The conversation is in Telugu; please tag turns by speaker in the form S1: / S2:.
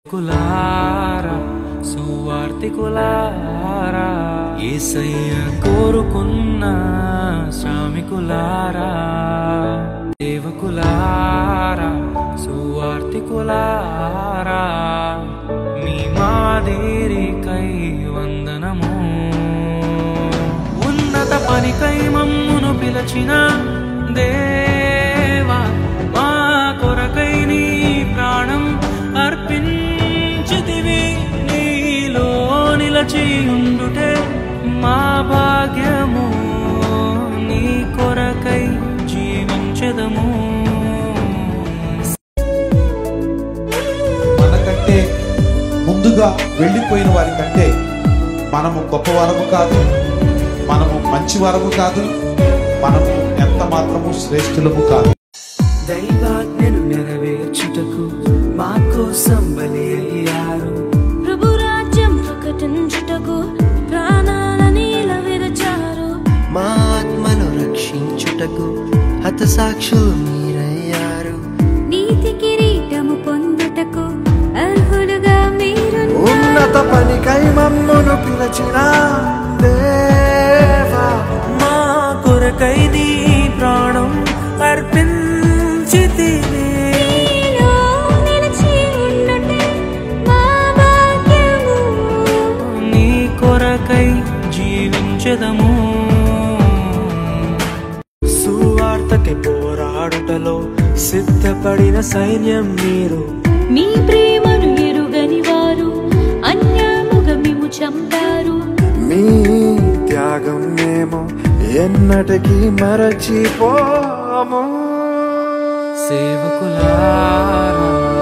S1: కులారా సువార్తికులారా ఏసయ్య కోరుకున్న శ్రామికులారా దేవకులారా సువార్తికులారా మీ మాదేరికై వందనము ఉన్నత పనికై మమ్మును పిలచిన దేవా మా కొరకై నీ ప్రాణం అర్పించితివి నీలో నిలచి ఉండుటే మా భాగ్యము నీ కొరకై జీవించదము
S2: మనకంటే ముందుగా వెళ్ళిపోయిన వారి కంటే మనము గొప్పవారము కాదు మనము మంచి వారము కాదు మనము ఎంత మాత్రము శ్రేష్ఠులము కాదు
S1: దైవాజ్ఞను నెరవేర్చుటకు మా కోసం బలి అయ్యారు
S3: ప్రభు రాజ్యం ప్రకటించుటకు ప్రాణాలని విరచారు
S4: మా ఆత్మను రక్షించుటకు హతసాక్షులు మీరయ్యారు
S3: నీతి కిరీటము పొందుటకు అర్హులుగా మీరు
S4: ఉన్నత పనికై మమ్మును పిలచిన దేవా
S1: మా కొరకై నీ ప్రాణం అర్పించితివి
S3: నిలిచి ఉండుటే మా భాగ్యము
S1: నీ కొరకై జీవించదము సువార్తకి పోరాడుటలో సిద్ధపడిన సైన్యం మీరు
S3: మీ ప్రేమను ఎరుగని వారు అన్యాముగా మేము చంపారు
S4: మీ త్యాగం మేము ఎన్నటికీ మరచిపోము
S1: సేవకులారా